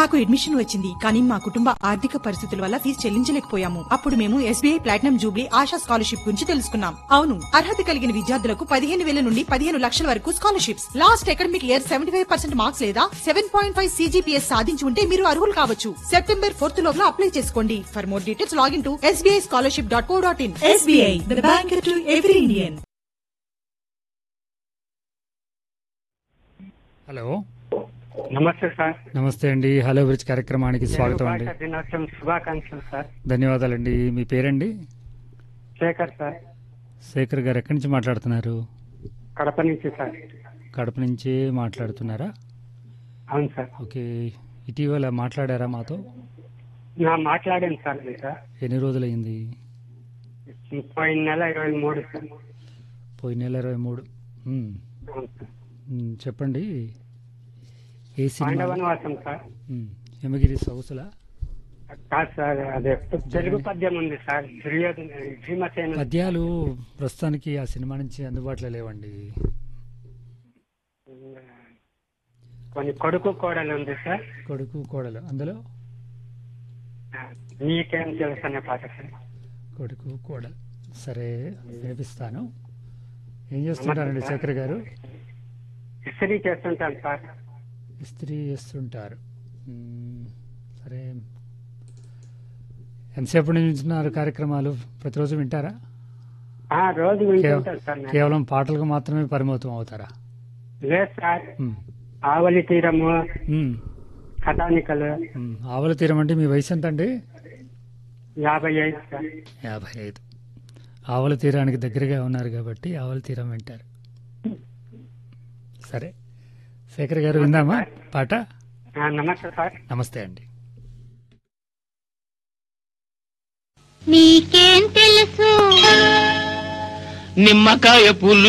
నాకు అడ్మిషన్ వచ్చింది కానీ మా కుటుంబ ఆర్థిక పరిస్థితుల వల్ల ఫీజు చెల్లించలేకపోయాము అప్పుడు మేము SBI platinum jubilee Asha scholarship గురించి తెలుసుకున్నాం అవును అర్హత కలిగిన విద్యార్థులకు పదిహేను వేల నుండి పదిహేను లక్షల వరకు scholarships last academic year seventy five percent marks లేదా సెవెన్ పాయింట్ ఫైవ్ సీజీపీఎస్ సాధించి ఉంటే మీరు అర్హులు కావచ్చు సెప్టెంబర్ ఫోర్త్ లోపల అప్లై చేసుకోండి for more details login to SBI scholarship dot co dot in SBI the bank to every Indian hello నమస్తే sir నమస్తే అండి హలో బ్రిడ్జ్ కార్యక్రమానికి స్వాగతం అండి భాషా దినోత్సవం శుభాకాంక్షలు సార్ ధన్యవాదాలండి మీ పేరండి శేఖర్ సార్ శేఖర్ గారు ఎక్కడి నుంచి మాట్లాడుతున్నారు కడప నుంచి సార్ కడప నుంచి మాట్లాడుతున్నారా అవును సార్ ఓకే ఇటీవల మాట్లాడారా మాతో నా మాట్లాడాను సార్ మీతో ఎన్ని రోజులైంది పోయిన నెల ఇరవై మూడు సార్ పోయిన నెల ఇరవై మూడు ఉమ్, అవును సార్ ఉమ్, చెప్పండి ఏ సినిమా పాండవనవాసం సార్ ఉమ్, యమగిరి సౌసుల కాదు సార్ అదే తెలుగు పద్యం ఉంది సార్ దుర్యోధన భీమసేన పద్యాలు ప్రస్తుతానికి ఆ సినిమా నుంచి అందుబాటులో లేవండి కొన్ని కొడుకు కోడలు ఉంది సార్ కొడుకు కోడలు అందులో నీకేం తెలుసు అనే పాట సార్ కొడుకు కోడలు సరే వినిపిస్తాను ఏం చేస్తుంటారండి శేఖర్ గారు ఇస్త్రీ చేస్తుంటాను సార్ ఇస్త్రీ చేస్తుంటారు మ్మ్. సరే ఎంతసేపు నుంచి వింటున్నారు కార్యక్రమాలు ప్రతిరోజు వింటారా ఆ, రోజు కేవ- వింటుంటాను సార్ నేను. కేవలం పాటలకు మాత్రమే పరిమితం అవుతారా లేదు సార్ మ్మ్. ఆవలి తీరము మ్మ్. కథానికలు మ్మ్. ఆవల తీరం అంటే మీ వయసు ఎంత అండి యాభై ఐదు సార్ యాభై ఐదు ఆవల తీరానికి దగ్గరగా ఉన్నారు కాబట్టి ఆవల తీరం వింటారు సరే శేఖర్ గారు విందామా పాట ఆ, నమస్తే సార్ నమస్తే అండి నీకేం తెలుసు నిమ్మకాయ పుల్లు